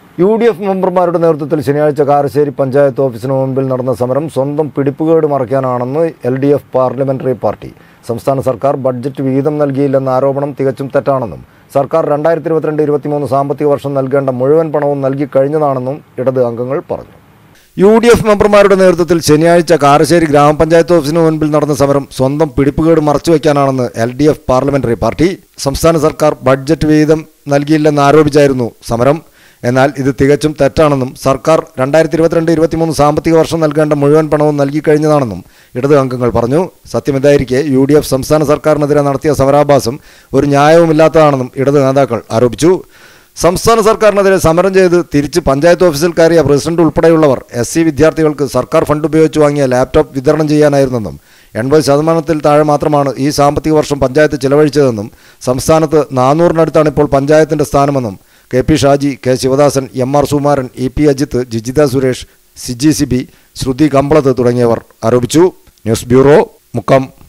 U D F മെമ്പർമാരുടെ നേതൃത്വത്തിൽ ശനിയാഴ്ച കാരശ്ശേരി പഞ്ചായത്ത് ഓഫീസിന് മുമ്പിൽ നടന്ന സമരം സ്വന്തം പിടിപ്പുകേട് മറയ്ക്കാനാണെന്ന് L D F parliamentary party സംസ്ഥാന സർക്കാർ ബഡ്ജറ്റ് വിഹിതം നൽകിയില്ലെന്ന ആരോപണം തികച്ചും തെറ്റാണെന്നും സർക്കാർ രണ്ടായിരത്തി ഇരുപത്തിരണ്ട് ഇരുപത്തിമൂന്ന് സാമ്പത്തിക വർഷം നൽകേണ്ട മുഴുവൻ പണവും നൽകി കഴിഞ്ഞതാണെന്നും ഇടത് അംഗങ്ങൾ പറഞ്ഞു യു ഡി എഫ് മെമ്പർമാരുടെ നേതൃത്വത്തിൽ ശനിയാഴ്ച കാരശ്ശേരി ഗ്രാമപഞ്ചായത്ത് ഓഫീസിന് മുൻപിൽ നടന്ന സമരം സ്വന്തം പിടിപ്പുകേട് മറച്ചുവെക്കാനാണെന്ന് L D F parliamentary party സംസ്ഥാന സർക്കാർ ബഡ്ജറ്റ് വിഹിതം നൽകിയില്ലെന്ന് ആരോപിച്ചായിരുന്നു സമരം എന്നാൽ ഇത് തികച്ചും തെറ്റാണെന്നും സർക്കാർ രണ്ടായിരത്തി ഇരുപത്തിരണ്ട് ഇരുപത്തിമൂന്ന് സാമ്പത്തിക വർഷം നൽകേണ്ട മുഴുവൻ പണവും നൽകി കഴിഞ്ഞതാണെന്നും ഇടത് അംഗങ്ങൾ പറഞ്ഞു സത്യമിതായിരിക്കെ യു ഡി എഫ് സംസ്ഥാന സർക്കാരിനെതിരെ നടത്തിയ സമരാഭാസം ഒരു ന്യായവുമില്ലാത്തതാണെന്നും ഇടത് നേതാക്കൾ ആരോപിച്ചു സംസ്ഥാന സർക്കാരിനെതിരെ സമരം ചെയ്ത് തിരിച്ച് പഞ്ചായത്ത് ഓഫീസിൽ കയറിയ പ്രസിഡന്റ് ഉൾപ്പെടെയുള്ളവർ എസ് സി വിദ്യാർത്ഥികൾക്ക് സർക്കാർ ഫണ്ട് ഉപയോഗിച്ച് വാങ്ങിയ ലാപ്ടോപ്പ് വിതരണം ചെയ്യാനായിരുന്നെന്നും എൺപത് ശതമാനത്തിൽ താഴെ മാത്രമാണ് ഈ സാമ്പത്തിക വർഷം പഞ്ചായത്ത് ചിലവഴിച്ചതെന്നും സംസ്ഥാനത്ത് നാനൂറിനടുത്താണ് ഇപ്പോൾ പഞ്ചായത്തിന്റെ സ്ഥാനമെന്നും K P Shaji K Sivadasan M R Sumaran E P Ajith Jijitha Suresh Siji Sibi Shruthi Kampalath തുടങ്ങിയവർ ആരോപിച്ചു ന്യൂസ് ബ്യൂറോ മുക്കം